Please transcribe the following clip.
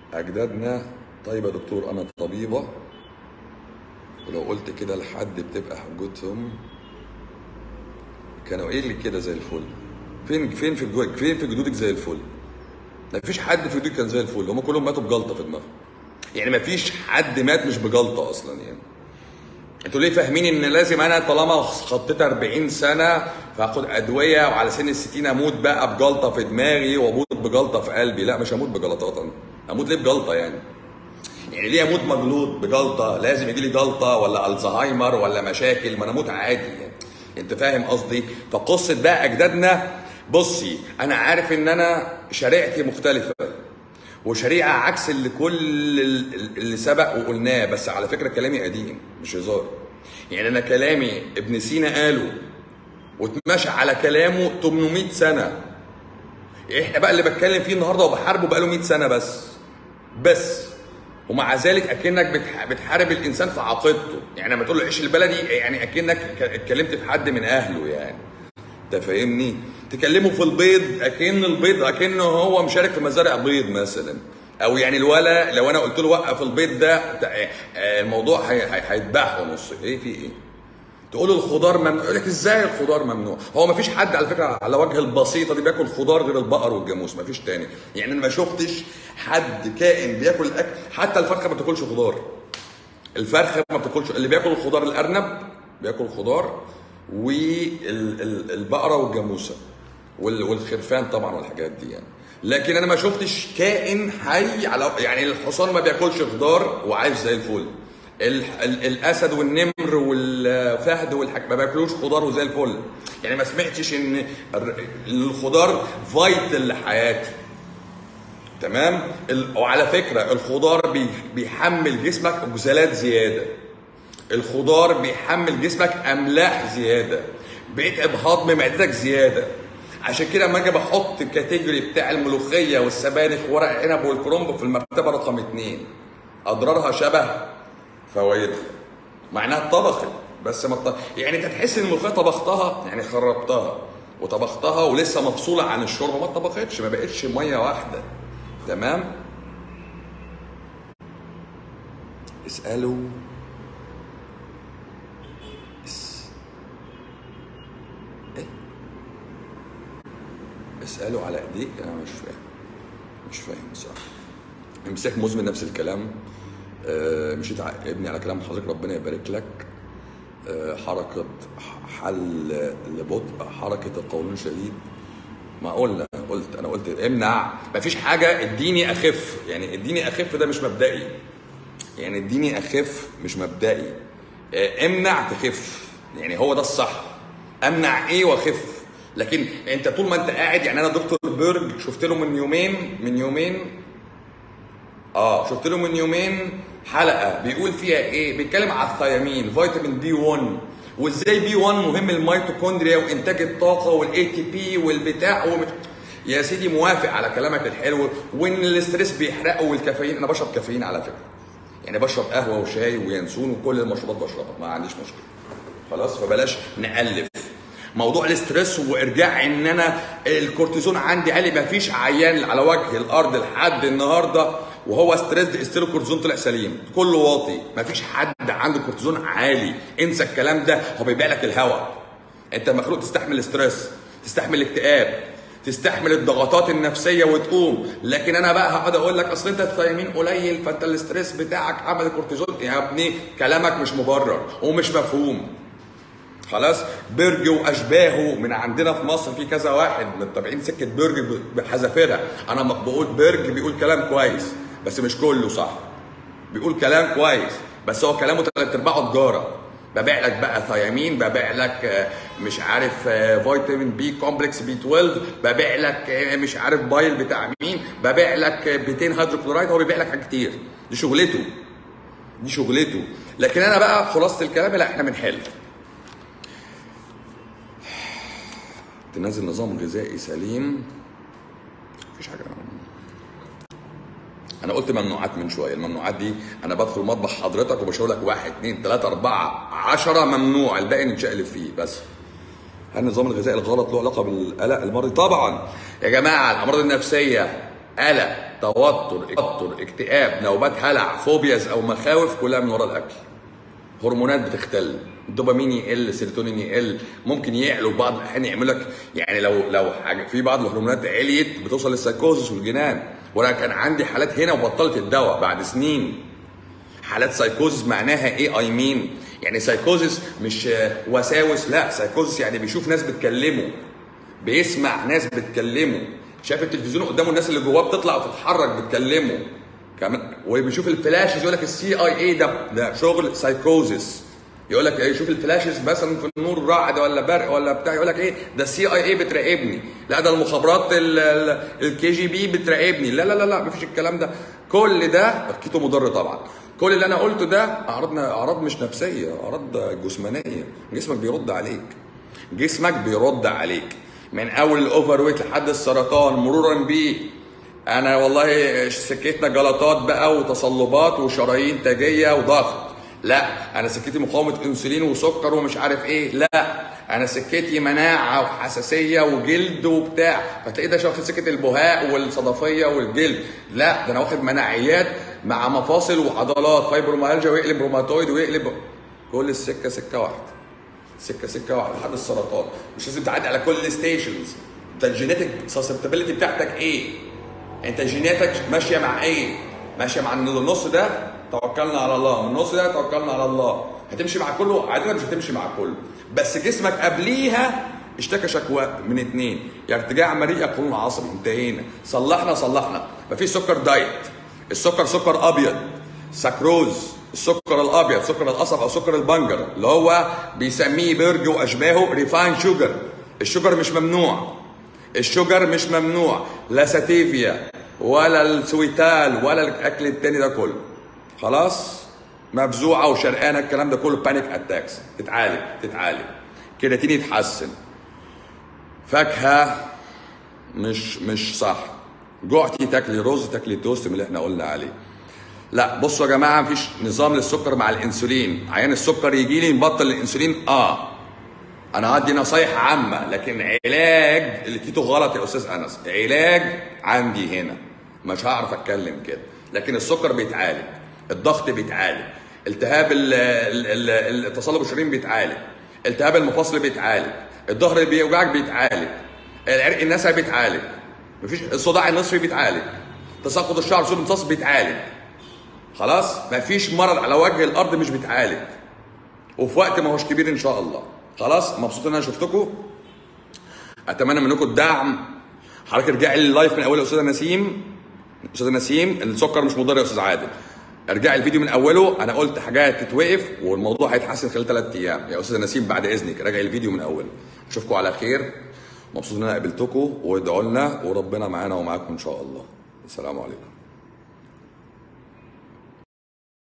اجدادنا طيب يا دكتور انا طبيبه ولو قلت كده لحد بتبقى حجتهم كانوا ايه اللي كده زي الفل فين فين في جدودك فين في جدودك زي الفل ما فيش حد في جدودك كان زي الفل هم كلهم ماتوا بجلطه في دماغهم يعني ما فيش حد مات مش بجلطه اصلا يعني انتوا ليه فاهمين ان لازم انا طالما خطيت 40 سنه فاخد ادويه وعلى سن ال 60 اموت بقى بجلطه في دماغي واموت بجلطه في قلبي لا مش هموت بجلطات انا اموت ليه بجلطه يعني يعني ليه اموت مجلوط بجلطه لازم يجي لي جلطه ولا الزهايمر ولا مشاكل ما انا اموت عادي يعني. انت فاهم قصدي فقصه بقى اجدادنا بصي انا عارف ان انا شريعتي مختلفه وشريعه عكس اللي كل اللي سبق وقلناه بس على فكره كلامي قديم مش هزار يعني انا كلامي ابن سينا قاله واتمشى على كلامه 800 سنه احنا بقى اللي بتكلم فيه النهارده وبحاربه بقاله 100 سنه بس بس ومع ذلك اكنك بتح- بتحارب الانسان في عقيدته يعني لما تقول له عيش البلدي يعني اكنك ك- اتكلمت في حد من اهله يعني انت فاهمني تكلمه في البيض اكن البيض اكنه هو مشارك في مزارع بيض مثلا او يعني الولا لو انا قلت له وقف البيض ده ت- آه، الموضوع هي- هي- هيتباعه نص ايه في ايه تقول له الخضار ممنوع يقول لك ازاي الخضار ممنوع هو ما فيش حد على فكره على وجه البسيطه دي بياكل خضار غير البقر والجاموس ما فيش تاني يعني انا ما شفتش حد كائن بياكل اكل حتى الفرخه ما بتاكلش خضار الفرخه ما بتاكلش اللي بياكل الخضار الارنب بياكل خضار والبقره والجاموسه وال- والخرفان طبعا والحاجات دي يعني لكن انا ما شفتش كائن حي على يعني الحصان ما بياكلش خضار وعايش زي الفل ال... ال... الاسد والنمر والفهد والحاج ما بياكلوش خضار وزي الفل يعني ما سمعتش ان الر- الخضار فايتل لحياتي تمام ال... وعلى فكره الخضار بي... بيحمل جسمك اكسالات زياده الخضار بيحمل جسمك املاح زياده بيتعب هضم معدتك زياده عشان كده لما اجي بحط الكاتيجوري بتاع الملوخيه والسبانخ ورق العنب والكرنب في المرتبه رقم اتنين اضرارها شبه فوائدها مع انها اتطبخت بس ما ط... يعني انت تحس ان الملوخيه طبختها يعني خربتها وطبختها ولسه مفصوله عن الشوربه ما اتطبختش ما بقتش ميه واحده تمام اسالوا اس... ايه اسالوا على ايديك انا مش فاهم مش فاهم بصراحه امساك مزمن نفس الكلام آه، مشيت ع- ابني على كلام حضرتك ربنا يبارك لك آه، حركة ح- حل لبطء حركة القولون شديد ما قلنا قلت انا قلت امنع مفيش حاجة اديني اخف يعني اديني اخف ده مش مبدئي يعني اديني اخف مش مبدئي آه، امنع تخف يعني هو ده الصح امنع ايه واخف لكن انت طول ما انت قاعد يعني انا دكتور بيرج شفت له من يومين من يومين اه شفت له من يومين حلقه بيقول فيها ايه بيتكلم على الثيامين فيتامين بي 1 وازاي بي 1 مهم الميتوكوندريا وانتاج الطاقه والاي تي بي والبتاع ومش... يا سيدي موافق على كلامك الحلو وان الاستريس بيحرقه والكافيين انا بشرب كافيين على فكره يعني بشرب قهوه وشاي وينسون وكل المشروبات بشربها ما عنديش مشكله خلاص فبلاش نألف موضوع الاسترس وارجاع ان انا الكورتيزون عندي عالي ما فيش عيان على وجه الارض لحد النهارده وهو ستريس استيرو كورتيزون طلع سليم كله واطي ما فيش حد عنده كورتيزون عالي انسى الكلام ده هو بيبيع لك الهواء انت مخلوق تستحمل الاسترس تستحمل الاكتئاب تستحمل الضغطات النفسيه وتقوم لكن انا بقى هقعد اقول لك اصل انت الثيامين قليل فانت الاسترس بتاعك عمل كورتيزون يا ابني كلامك مش مبرر ومش مفهوم خلاص برج واشباهه من عندنا في مصر في كذا واحد متابعين سكه برج بحذافيرها انا م- بقول برج بيقول كلام كويس بس مش كله صح بيقول كلام كويس بس هو كلامه تلات ارباعه تجاره ببيع لك بقى ثيامين ببيع لك آه، مش عارف آه، فيتامين بي كومبلكس بي 12 ببيع لك آه، مش عارف بايل بتاع مين ببيع لك آه، 200 هيدروكلورايد هو بيبيع لك حاجات كتير دي شغلته دي شغلته لكن انا بقى خلاصه الكلام لا احنا بنحل تنزل نظام غذائي سليم مفيش حاجه انا قلت ممنوعات من شويه الممنوعات دي انا بدخل مطبخ حضرتك وبشاور لك واحد اثنين ثلاثه اربعه عشرة ممنوع الباقي نتشقلب فيه بس هل النظام الغذائي الغلط له علاقه بالقلق المرضي؟ طبعا يا جماعه الامراض النفسيه قلق توتر توتر اكتئاب نوبات هلع فوبياز او مخاوف كلها من وراء الاكل هرمونات بتختل الدوبامين يقل السيروتونين يقل ممكن يعلوا في بعض الاحيان يعمل لك يعني لو لو حاجه في بعض الهرمونات عليت بتوصل للسايكوزس والجنان وانا كان عندي حالات هنا وبطلت الدواء بعد سنين حالات سايكوزس معناها ايه اي مين يعني سايكوزس مش آه، وساوس لا سايكوزس يعني بيشوف ناس بتكلمه بيسمع ناس بتكلمه شاف التلفزيون قدامه الناس اللي جواه بتطلع وتتحرك بتكلمه كمان وبيشوف الفلاشز يقول لك السي اي اي ده ده شغل سايكوزس يقول لك ايه شوف الفلاشز مثلا في النور رعد ولا برق ولا بتاع يقول لك ايه ده السي اي اي بتراقبني لا ده المخابرات الكي جي بي بتراقبني لا لا لا لا مفيش الكلام ده كل ده كيتو مضر طبعا كل اللي انا قلته ده اعراض اعراض مش نفسيه اعراض جسمانيه جسمك بيرد عليك جسمك بيرد عليك من اول الاوفر ويت لحد السرطان مرورا بيه انا والله سكتنا جلطات بقى وتصلبات وشرايين تاجيه وضغط لا انا سكتي مقاومه انسولين وسكر ومش عارف ايه لا انا سكتي مناعه وحساسيه وجلد وبتاع فتلاقي ده واخد سكه البهاء والصدفيه والجلد لا ده انا واخد مناعيات مع مفاصل وعضلات فايبروميالجيا ويقلب روماتويد ويقلب كل السكه سكه واحده سكه سكه واحده لحد السرطان مش لازم تعدي على كل الستيشنز انت الجينيتك سسبتابيلتي بتاعتك ايه انت جيناتك ماشيه مع ايه ماشيه مع النص ده توكلنا على الله من النص ده توكلنا على الله هتمشي مع كله عادة مش هتمشي مع كله بس جسمك قبليها اشتكى شكوى من اتنين يا ارتجاع مريء يا قولون عصبي انتهينا صلحنا صلحنا مفيش سكر دايت السكر سكر ابيض سكروز السكر الابيض سكر القصب او سكر البنجر اللي هو بيسميه بيرج واشباهه ريفاين شوجر الشوجر مش ممنوع الشوجر مش ممنوع لا ساتيفيا ولا السويتال ولا الاكل التاني ده كله خلاص مفزوعه وشرقانه الكلام ده كله بانيك اتاكس تتعالج تتعالج كرياتين يتحسن فاكهه مش مش صح جوعتي تاكلي رز تاكلي توست من اللي احنا قلنا عليه لا بصوا يا جماعه مفيش نظام للسكر مع الانسولين عيان السكر يجي لي نبطل الانسولين اه انا هدي نصايح عامه لكن علاج الكيتو غلط يا استاذ انس علاج عندي هنا مش هعرف اتكلم كده لكن السكر بيتعالج الضغط بيتعالج التهاب ال- ال- ال- التصلب الشرايين بيتعالج التهاب المفاصل بيتعالج الظهر اللي بيوجعك بيتعالج العرق النسا بيتعالج مفيش الصداع النصفي بيتعالج تساقط الشعر سوء الامتصاص بيتعالج خلاص مفيش مرض على وجه الارض مش بيتعالج وفي وقت ما هوش كبير ان شاء الله خلاص مبسوط ان انا شفتكم اتمنى منكم الدعم حضرتك ارجعي لللايف من اوله يا استاذه نسيم استاذه نسيم السكر مش مضر يا استاذ عادل ارجعي الفيديو من اوله انا قلت حاجات تتوقف والموضوع هيتحسن خلال ثلاث ايام يا استاذه نسيم بعد اذنك راجعي الفيديو من اوله اشوفكم على خير مبسوط ان انا قابلتكم وادعوا لنا وربنا معانا ومعاكم ان شاء الله السلام عليكم